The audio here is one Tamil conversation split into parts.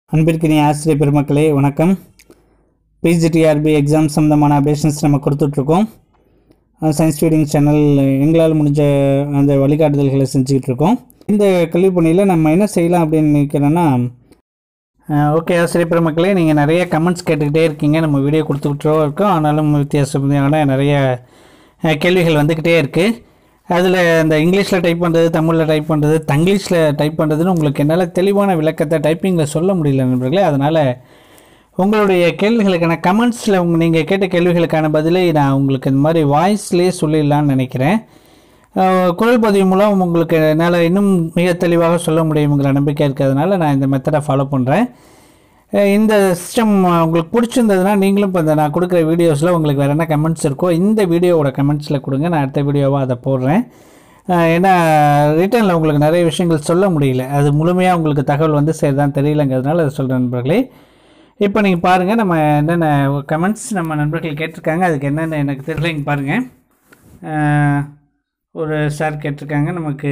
அன்பிற்கினிய ஆசிரியர் பெருமக்களே வணக்கம் பிஜிடிஆர்பி எக்ஸாம் சம்மந்தமான அப்டேஷன்ஸ் நம்ம கொடுத்துட்ருக்கோம் சயின்ஸ் ஃபீடிங் சேனல் எங்களால் முடிஞ்ச அந்த வழிகாட்டுதல்களை செஞ்சுக்கிட்டு இருக்கோம் இந்த கல்வி பணியில் நம்ம என்ன செய்யலாம் அப்படின்னு நினைக்கிறேன்னா ஓகே ஆசிரியர் பெருமக்களே நீங்கள் நிறைய கமெண்ட்ஸ் கேட்டுக்கிட்டே இருக்கீங்க நம்ம வீடியோ கொடுத்துக்கிட்டோ இருக்கோம் ஆனாலும் வித்தியாசமான நிறைய அஹ், கேள்விகள் வந்துக்கிட்டே இருக்குது அதில் இந்த இங்கிலீஷில் டைப் பண்ணுறது தமிழில் டைப் பண்ணுறது தங்கிலீஷில் டைப் பண்ணுறதுன்னு உங்களுக்கு என்னால் தெளிவான விளக்கத்தை டைப்பிங்கில் சொல்ல முடியல நண்பர்களே அதனால் உங்களுடைய கேள்விகளுக்கான கமெண்ட்ஸில் உங்கள் நீங்கள் கேட்ட கேள்விகளுக்கான பதிலை நான் உங்களுக்கு இந்த மாதிரி வாய்ஸ்லேயே சொல்லிடலான்னு நினைக்கிறேன் அஹ், குரல் பதிவு மூலம் உங்களுக்கு என்னால் இன்னும் மிக தெளிவாக சொல்ல முடியுங்கிற நம்பிக்கை இருக்கிறதுனால நான் இந்த மெத்தடை ஃபாலோ பண்ணுறேன் இந்த சிஸ்டம் உங்களுக்கு பிடிச்சிருந்ததுன்னா நீங்களும் இப்போ இந்த நான் கொடுக்குற வீடியோஸில் உங்களுக்கு வேறு என்ன கமெண்ட்ஸ் இருக்கோ இந்த வீடியோவோட கமெண்ட்ஸில் கொடுங்க நான் அடுத்த வீடியோவாக அதை போடுறேன் அஹ், ஏன்னா ரிட்டர்னில் உங்களுக்கு நிறைய விஷயங்கள் சொல்ல முடியல அது முழுமையாக உங்களுக்கு தகவல் வந்து சரிதான் தெரியலங்கிறதுனால அதை சொல்கிறேன் நண்பர்களே இப்போ நீங்கள் பாருங்கள் நம்ம என்னென்ன கமெண்ட்ஸ் நம்ம நண்பர்கள் கேட்டிருக்காங்க அதுக்கு என்னென்ன எனக்கு தெரியல இங்கே பாருங்கள் அஹ், ஒரு சார் கேட்டிருக்காங்க நமக்கு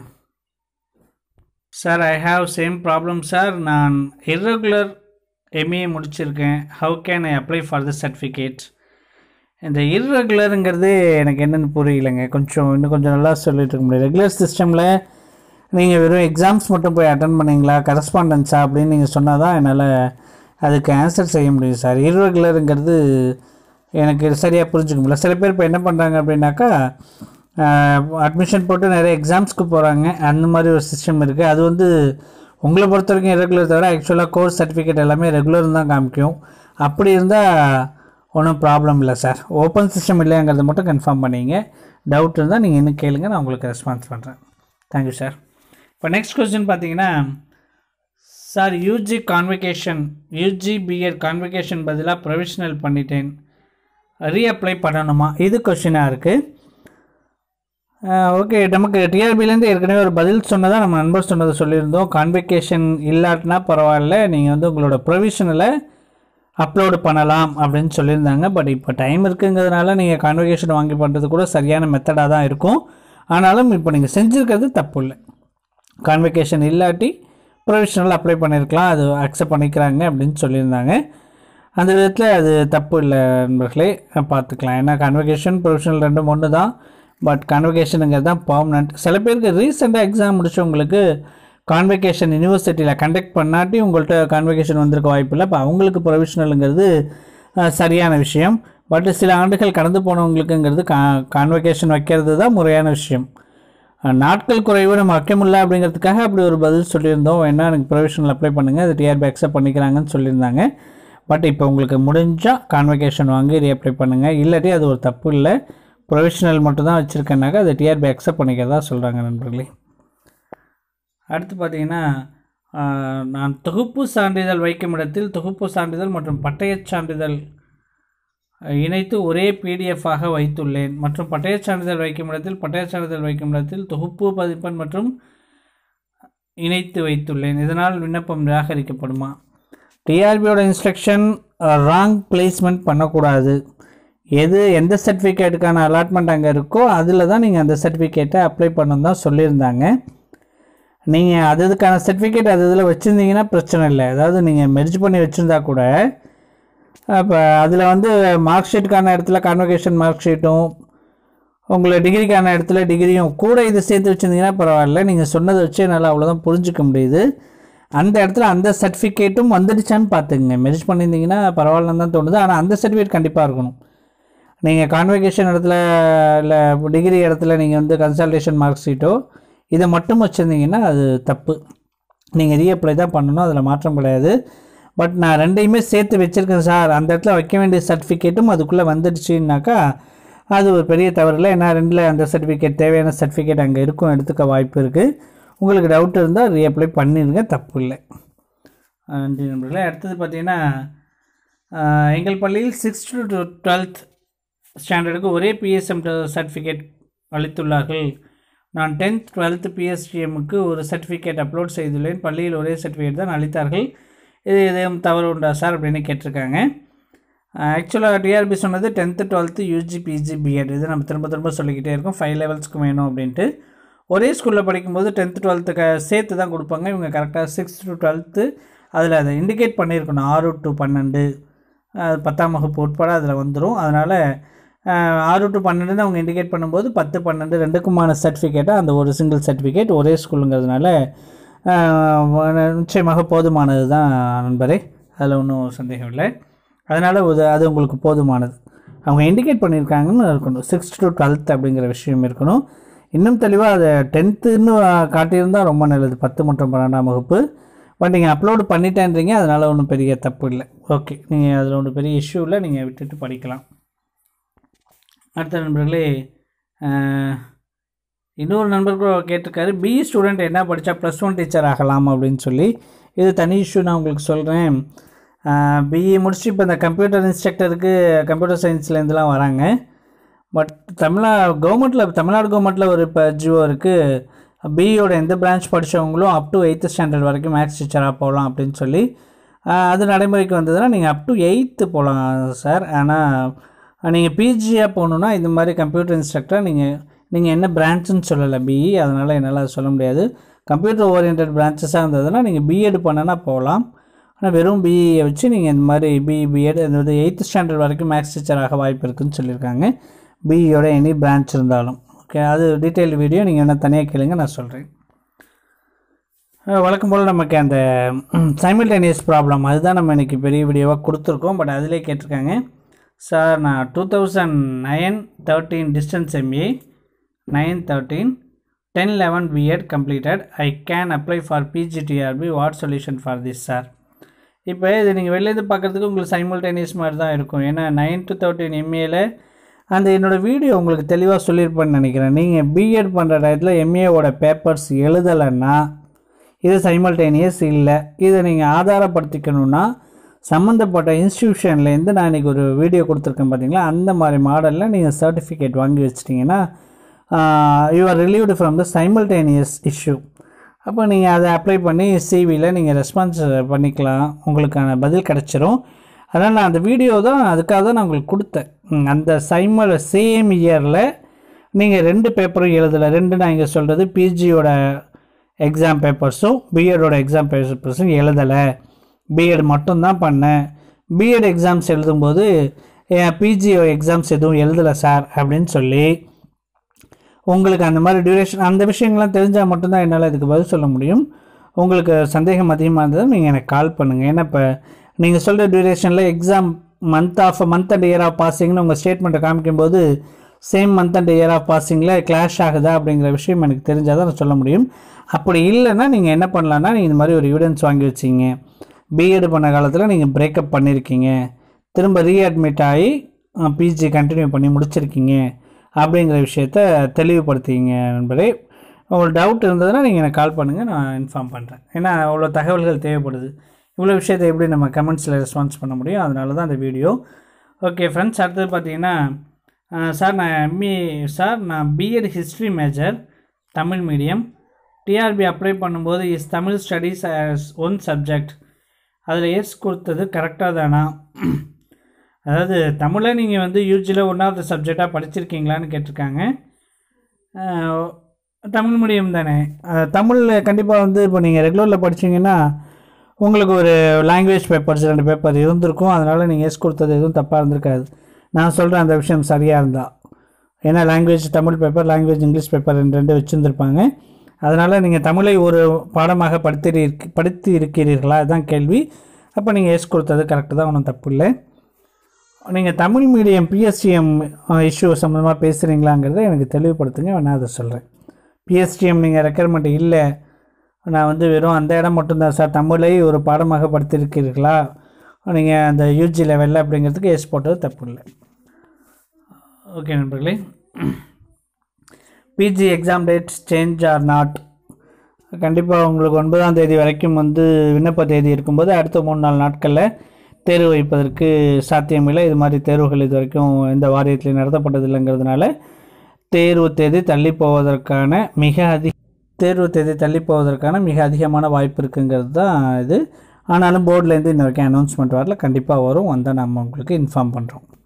sir I have same problem sir நான் இர்ரெகுலர் எம்ஏ முடிச்சிருக்கேன் how can I apply for the certificate இந்த இர்ரெகுலருங்கிறது எனக்கு என்னென்னு புரியலைங்க கொஞ்சம் இன்னும் கொஞ்சம் நல்லா சொல்லிட்டு இருக்க முடியும் ரெகுலர் சிஸ்டமில் நீங்கள் வெறும் எக்ஸாம்ஸ் மட்டும் போய் அட்டன் பண்ணீங்களா கரஸ்பாண்டன்ஸா அப்படின்னு நீங்கள் சொன்னால் தான் என்னால் அதுக்கு ஆன்சர் செய்ய முடியும் சார் இர்ரெகுலருங்கிறது எனக்கு சரியாக புரிஞ்சுக்க முடியல சில பேர் இப்போ என்ன பண்ணுறாங்க அப்படின்னாக்கா அட்மிஷன் போட்டு நிறைய எக்ஸாம்ஸ்க்கு போகிறாங்க அந்த மாதிரி ஒரு சிஸ்டம் இருக்குது அது வந்து உங்களை பொறுத்த வரைக்கும் இரெகுலர் தவிர ஆக்சுவலாக கோர்ஸ் சர்டிஃபிகேட் எல்லாமே ரெகுலர் தான் காமிக்கும் அப்படி இருந்தால் ஒன்றும் ப்ராப்ளம் இல்லை சார் ஓப்பன் சிஸ்டம் இல்லைங்கிறத மட்டும் கன்ஃபார்ம் பண்ணிங்க டவுட் இருந்தால் நீங்கள் இன்னும் கேளுங்க நான் உங்களுக்கு ரெஸ்பான்ஸ் பண்ணுறேன் தேங்க்யூ சார் இப்போ நெக்ஸ்ட் கொஸ்டின் பார்த்தீங்கன்னா sir UG convocation UG BEd convocation பதிலாக ப்ரொவிஷனல் பண்ணிட்டேன் ரீஅப்ளை பண்ணணுமா இது கொஷினாக இருக்குது ஓகே நமக்கு டிஆர்பிலேருந்து ஏற்கனவே ஒரு பதில் சொன்னதாக நம்ம நண்பர் சொன்னதை சொல்லியிருந்தோம் கான்வெகேஷன் இல்லாட்டினா பரவாயில்ல நீங்கள் வந்து உங்களோட ப்ரொவிஷனில் அப்லோடு பண்ணலாம் அப்படின்னு சொல்லியிருந்தாங்க பட் இப்போ டைம் இருக்குங்கிறதுனால நீங்கள் கான்வெகேஷன் வாங்கி பண்ணுறது கூட சரியான மெத்தடாக தான் இருக்கும் ஆனாலும் இப்போ நீங்கள் செஞ்சுருக்கிறது தப்பு இல்லை கான்வெகேஷன் இல்லாட்டி ப்ரொவிஷனல் அப்ளை பண்ணியிருக்கலாம் அது அக்செப்ட் பண்ணிக்கிறாங்க அப்படின்னு சொல்லியிருந்தாங்க அந்த விதத்தில் அது தப்பு இல்லை நண்பர்களே பார்த்துக்கலாம் ஏன்னா கான்வெகேஷன் ப்ரொவிஷனல் ரெண்டும் ஒன்று தான் பட் கான்வெகேஷனுங்கிறது தான் பர்மனெண்ட் சில பேருக்கு ரீசெண்டாக எக்ஸாம் முடிச்சவங்களுக்கு கான்வெகேஷன் யூனிவர்சிட்டியில் கண்டக்ட் பண்ணாட்டி உங்கள்கிட்ட கான்வெகேஷன் வந்திருக்க வாய்ப்பு இல்லை இப்போ அவங்களுக்கு ப்ரொவிஷனலுங்கிறது அஹ், சரியான விஷயம் பட் சில ஆண்டுகள் கடந்து போனவங்களுக்குங்கிறது கா கான்வெகேஷன் வைக்கிறது தான் முறையான விஷயம் அஹ், நாட்கள் குறைவு நம்ம வைக்க முடியல அப்படிங்கிறதுக்காக அப்படி ஒரு பதில் சொல்லியிருந்தோம் வேணா எனக்கு ப்ரொவிஷனல் அப்ளை பண்ணுங்கள் அது டிஆர்பி அக்செப்ட் பண்ணிக்கிறாங்கன்னு சொல்லியிருந்தாங்க பட் இப்போ உங்களுக்கு முடிஞ்சால் கான்வெகேஷன் வாங்கி ரீஅப்ளை பண்ணுங்கள் இல்லாட்டி அது ஒரு தப்பு இல்லை ப்ரொவிஷனல் மட்டும் தான் வச்சுருக்கேனாக்கா அதை டிஆர்பி அக்செப்ட் பண்ணிக்கிறதா சொல்கிறாங்க நண்பர்களே அடுத்து பார்த்தீங்கன்னா ஆஹ், நான் தொகுப்பு சான்றிதழ் வைக்கும் இடத்தில் தொகுப்பு சான்றிதழ் மற்றும் பட்டயச் சான்றிதழ் அஹ், இணைத்து ஒரே பிடிஎஃபாக வைத்துள்ளேன் மற்றும் பட்டயச் சான்றிதழ் வைக்கும் இடத்தில் பட்டயச் சான்றிதழ் வைக்கும் இடத்தில் தொகுப்பு பதிப்பெண் மற்றும் இணைத்து வைத்துள்ளேன் இதனால் விண்ணப்பம் நிராகரிக்கப்படுமா டிஆர்பியோட இன்ஸ்ட்ரக்ஷன் ராங் பிளேஸ்மெண்ட் பண்ணக்கூடாது எது எந்த சர்டிஃபிகேட்டுக்கான அலாட்மெண்ட் அங்கே இருக்கோ அதில் தான் நீங்கள் அந்த சர்டிஃபிகேட்டை அப்ளை பண்ணணும் தான் சொல்லியிருந்தாங்க நீங்கள் அது இதுக்கான சர்டிஃபிகேட் அது இதில் வச்சுருந்தீங்கன்னா பிரச்சனை இல்லை அதாவது நீங்கள் மெர்ஜ் பண்ணி வச்சுருந்தா கூட அப்போ அதில் வந்து மார்க் ஷீட்டுக்கான இடத்துல கான்வெகேஷன் மார்க் ஷீட்டும் உங்களை டிகிரிக்கான இடத்துல டிகிரியும் கூட இது சேர்த்து வச்சுருந்தீங்கன்னா பரவாயில்ல நீங்கள் சொன்னதை வச்சு என்னால் அவ்வளோதான் புரிஞ்சுக்க முடியுது அந்த இடத்துல அந்த சர்டிஃபிகேட்டும் வந்துடுச்சான்னு பார்த்துங்க மெரிஜ் பண்ணியிருந்தீங்கன்னா பரவாயில்லன்னு தான் தோணுது ஆனால் அந்த சர்டிஃபிகேட் கண்டிப்பாக இருக்கணும் நீங்கள் கான்வெகேஷன் இடத்துல இல்லை டிகிரி இடத்துல நீங்கள் வந்து கன்சல்டேஷன் மார்க் ஷீட்டோ இதை மட்டும் வச்சுருந்தீங்கன்னா அது தப்பு நீங்கள் ரீஅப்ளை தான் பண்ணணும் அதில் மாற்றம் கிடையாது பட் நான் ரெண்டையுமே சேர்த்து வச்சுருக்கேன் சார் அந்த இடத்துல வைக்க வேண்டிய சர்டிஃபிகேட்டும் அதுக்குள்ளே வந்துடுச்சுன்னாக்கா அது ஒரு பெரிய தவறு இல்லை ஏன்னா ரெண்டில் அந்த சர்டிஃபிகேட் தேவையான சர்டிஃபிகேட் அங்கே இருக்கும் எடுத்துக்க வாய்ப்பு இருக்குது உங்களுக்கு டவுட் இருந்தால் ரீஅப்ளை பண்ணிடுங்க தப்பு இல்லை நன்றி நண்பர்களே அடுத்தது பார்த்தீங்கன்னா ஆஹ், எங்கள் பள்ளியில் சிக்ஸ்த் டு டுவெல்த் ஸ்டாண்டர்டுக்கு ஒரே பிஎஸ்எம் சர்டிஃபிகேட் அளித்துள்ளார்கள் நான் டென்த் டுவெல்த் பிஎஸ்டிஎம்முக்கு ஒரு சர்டிஃபிகேட் அப்லோட் செய்துள்ளேன் பள்ளியில் ஒரே சர்டிஃபிகேட் தான் அளித்தார்கள் இது எதுவும் தவறு உண்டா சார் அப்படின்னு கேட்டிருக்காங்க ஆக்சுவலாக டிஆர்பி சொன்னது tenth twelfth UG PG BEd இது நம்ம திரும்ப திரும்ப சொல்லிக்கிட்டே இருக்கோம் ஃபைவ் லெவல்ஸ்க்கு வேணும் அப்படின்ட்டு ஒரே ஸ்கூலில் படிக்கும்போது டென்த்து டுவெல்த்துக்கு சேர்த்து தான் கொடுப்பாங்க இவங்க கரெக்டாக சிக்ஸ்த் டு டுவெல்த்து அதில் அதை இண்டிகேட் பண்ணியிருக்கணும் ஆறு டு பன்னெண்டு அஹ், பத்தாம் வகுப்பு உட்பட அதில் வந்துடும் அதனால் ஆறு டு பன்னெண்டுன்னு அவங்க இண்டிகேட் பண்ணும்போது பத்து பன்னெண்டு ரெண்டுக்குமான சர்டிஃபிகேட்டாக அந்த ஒரு சிங்கிள் சர்டிஃபிகேட் ஒரே ஸ்கூலுங்கிறதுனால அஹ், நிச்சயமாக போதுமானது தான் நண்பரே அதில் ஒன்றும் சந்தேகம் இல்லை அதனால் அது அது உங்களுக்கு போதுமானது அவங்க இண்டிகேட் பண்ணியிருக்காங்கன்னு இருக்கணும் சிக்ஸ்த் டு டுவெல்த் அப்படிங்கிற விஷயம் இருக்கணும் இன்னும் தெளிவாக அதை டென்த்துன்னு காட்டியிருந்தால் ரொம்ப நல்லது பத்து மற்றும் பன்னெண்டாம் வகுப்பு பட் நீங்கள் அப்லோடு பண்ணிட்டேன்றீங்க அதனால் ஒன்றும் பெரிய தப்பு இல்லை ஓகே நீங்கள் அதில் ஒன்றும் பெரிய இஷ்யூ இல்லை நீங்கள் விட்டுட்டு படிக்கலாம் அடுத்த நண்பர்களே அஹ், இன்னொரு நண்பர் கூட கேட்டிருக்காரு பிஇ ஸ்டூடெண்ட் என்ன படித்தா ப்ளஸ் ஒன் டீச்சர் ஆகலாம் அப்படின்னு சொல்லி இது தனி இஷ்யூ நான் உங்களுக்கு சொல்கிறேன் பிஇ முடிச்சுட்டு இப்போ இந்த கம்ப்யூட்டர் இன்ஸ்ட்ரக்டருக்கு கம்ப்யூட்டர் சயின்ஸ்லேருந்துலாம் வராங்க பட் தமிழ்நா கவர்மெண்ட்டில் தமிழ்நாடு கவர்மெண்ட்டில் ஒரு இப்போ ஜியோ இருக்குது பிஇயோட எந்த பிரான்ச் படித்தவங்களும் அப் டு எயித்து ஸ்டாண்டர்ட் வரைக்கும் மேக்ஸ் டீச்சராக போகலாம் அப்படின்னு சொல்லி ஆஹ், அது நடைமுறைக்கு வந்ததுன்னா நீங்கள் அப் டு எயித்து போகலாம் சார் ஆனால் நீங்கள் பிஜியாக போகணுன்னா இந்த மாதிரி கம்ப்யூட்டர் இன்ஸ்ட்ரக்டர் நீங்கள் நீங்கள் என்ன பிரான்ச்சுன்னு சொல்லலை பிஇ அதனால் என்னால் அது சொல்ல முடியாது கம்ப்யூட்டர் ஓரியன்ட் பிரான்ச்சஸாக இருந்ததுன்னா நீங்கள் பிஎட் பண்ணனா போகலாம் ஆனால் வெறும் பிஇயை வச்சு நீங்கள் இந்த மாதிரி பிஇ பிஎட் இந்த எயித்து ஸ்டாண்டர்ட் வரைக்கும் மேக்ஸ் டீச்சராக வாய்ப்பு இருக்குன்னு சொல்லியிருக்காங்க பிஇயோட எனி பிரான்ச் இருந்தாலும் ஓகே அது டீட்டெயில் வீடியோ நீங்கள் என்ன தனியாக கேளுங்க நான் சொல்கிறேன் வழக்கம் போல் நமக்கு அந்த சைமில்டேனியஸ் ப்ராப்ளம் அதுதான் நம்ம இன்றைக்கி பெரிய வீடியோவாக கொடுத்துருக்கோம் பட் அதிலே கேட்டிருக்காங்க சார் நான் two thousand nine thirteen distance MA nine thirteen ten eleven BEd completed I can apply for PG TRB what solution for this sir இப்போ இது நீங்கள் வெளிலேருந்து பார்க்குறதுக்கு உங்களுக்கு சைமில்டேனியஸ் மாதிரி தான் இருக்கும் ஏன்னா நைன் டு தேர்ட்டின் எம்ஏல அந்த என்னோடய வீடியோ உங்களுக்கு தெளிவாக சொல்லியிருப்பேன்னு நினைக்கிறேன் நீங்கள் பிஎட் பண்ணுற டயத்தில் எம்ஏவோட பேப்பர்ஸ் எழுதலைன்னா இது சைமல்டேனியஸ் இல்லை இதை நீங்கள் ஆதாரப்படுத்திக்கணுன்னா சம்மந்தப்பட்ட இன்ஸ்டியூஷன்லேருந்து நான் இன்றைக்கி ஒரு வீடியோ கொடுத்துருக்கேன் பார்த்தீங்களா அந்த மாதிரி மாடலில் நீங்கள் சர்டிஃபிகேட் வாங்கி வச்சிட்டிங்கன்னா you are relieved from the simultaneous issue அப்போ நீங்கள் அதை அப்ளை பண்ணி சிவியில் நீங்கள் ரெஸ்பான்ஸ் பண்ணிக்கலாம் உங்களுக்கான பதில் கிடச்சிரும் அதனால் நான் அந்த வீடியோ தான் அதுக்காக தான் நான் உங்களுக்கு கொடுத்தேன் ம், அந்த சைமல் சேம் இயரில் நீங்கள் ரெண்டு பேப்பரும் எழுதலை ரெண்டு நான் இங்கே சொல்கிறது பிஜியோட எக்ஸாம் பேப்பர்ஸும் பிஎடோட எக்ஸாம் பேப்பர்ஸும் எழுதலை பிஎட் மட்டும்தான் பண்ணேன் பிஎட் எக்ஸாம்ஸ் எழுதும்போது பிஜி எக்ஸாம்ஸ் எதுவும் எழுதலை சார் அப்படின்னு சொல்லி உங்களுக்கு அந்த மாதிரி டியூரேஷன் அந்த விஷயங்கள்லாம் தெரிஞ்சால் மட்டும்தான் என்னால் இதுக்கு பதில் சொல்ல முடியும் உங்களுக்கு சந்தேகம் அதிகமாக இருந்தது நீங்கள் எனக்கு கால் பண்ணுங்கள் ஏன்னா இப்போ நீங்கள் சொல்கிற டியூரேஷனில் exam month of month and year of பாசிங்னு உங்கள் ஸ்டேட்மெண்ட்டை காமிக்கும்போது same month and year of பாசிங்கில் கிளாஷ் ஆகுதா அப்படிங்கிற விஷயம் எனக்கு தெரிஞ்சால் தான் நான் சொல்ல முடியும் அப்படி இல்லைன்னா நீங்கள் என்ன பண்ணலான்னா நீங்கள் இந்த மாதிரி ஒரு எவிடன்ஸ் வாங்கி வச்சிங்க பிஎட் பண்ண காலத்தில் நீங்கள் பிரேக்கப் பண்ணியிருக்கீங்க திரும்ப ரீஅட்மிட் ஆகி பிஜி கண்டினியூ பண்ணி முடிச்சிருக்கீங்க அப்படிங்கிற விஷயத்த தெளிவுபடுத்திங்க நண்பரே உங்களுக்கு டவுட் இருந்ததுன்னா நீங்கள் எனக்கு கால் பண்ணுங்கள் நான் இன்ஃபார்ம் பண்ணுறேன் ஏன்னா அவ்வளோ தகவல்கள் தேவைப்படுது இவ்வளோ விஷயத்தை எப்படி நம்ம கமெண்ட்ஸில் ரெஸ்பான்ஸ் பண்ண முடியும் அதனால தான் அந்த வீடியோ ஓகே ஃப்ரெண்ட்ஸ் அடுத்தது பார்த்தீங்கன்னா அஹ், சார் நான் எம்இ சார் நான் BEd history major Tamil medium TRB apply பண்ணும்போது is Tamil studies as one subject அதில் எஸ் கொடுத்தது கரெக்டாக தானா அதாவது தமிழை நீங்கள் வந்து யூஜியில் ஒன்றாவது சப்ஜெக்டாக படிச்சிருக்கீங்களான்னு கேட்டிருக்காங்க அஹ், தமிழ் மீடியம் தானே தமிழில் கண்டிப்பாக வந்து இப்போ நீங்கள் ரெகுலரில் படிச்சீங்கன்னா உங்களுக்கு ஒரு லாங்குவேஜ் பேப்பர்ஸ் ரெண்டு பேப்பர் இருந்திருக்கும் அதனால் நீங்கள் எஸ் கொடுத்தது எதுவும் தப்பாக இருந்திருக்காது நான் சொல்கிறேன் அந்த விஷயம் சரியாக இருந்தால் ஏன்னா language Tamil paper language English paper ரெண்டு ரெண்டு வச்சுருந்துருப்பாங்க அதனால் நீங்கள் தமிழை ஒரு பாடமாக படித்து படித்து இருக்கிறீர்களா அதுதான் கேள்வி அப்போ நீங்கள் எஸ் கொடுத்தது கரெக்டு தான் ஒன்றும் தப்பு இல்லை நீங்கள் தமிழ் மீடியம் பிஎஸ்டிஎம் இஷ்யூ சம்மந்தமாக பேசுகிறீங்களாங்கிறத எனக்கு தெளிவுபடுத்துங்க நான் அதை சொல்கிறேன் பிஎஸ்டிஎம் நீங்கள் ரெக்குயர்மெண்ட் இல்லை நான் வந்து வெறும் அந்த இடம் மட்டும்தான் சார் தமிழை ஒரு பாடமாக படித்திருக்கிறீர்களா நீங்கள் அந்த யூஜி லெவலில் அப்படிங்கிறதுக்கு எஸ் போட்டது தப்பு இல்லை ஓகே நண்பர்களே PG exam dates change are not கண்டிப்பாக உங்களுக்கு ஒன்பதாம் தேதி வரைக்கும் வந்து விண்ணப்ப தேதி இருக்கும்போது அடுத்த மூணு நாலு நாட்களில் தேர்வு வைப்பதற்கு சாத்தியமில்லை இது மாதிரி தேர்வுகள் இது வரைக்கும் எந்த வாரியத்திலையும் நடத்தப்பட்டதில்லைங்கிறதுனால தேர்வு தேதி தள்ளி போவதற்கான மிக அதிக தேர்வு தேதி தள்ளி போவதற்கான மிக அதிகமான வாய்ப்பு இருக்குங்கிறது தான் இது ஆனாலும் போர்ட்லேருந்து இன்ன வரைக்கும் அனௌன்ஸ்மெண்ட் வரல கண்டிப்பாக வரும் வந்தால் நம்ம உங்களுக்கு இன்ஃபார்ம் பண்ணுறோம்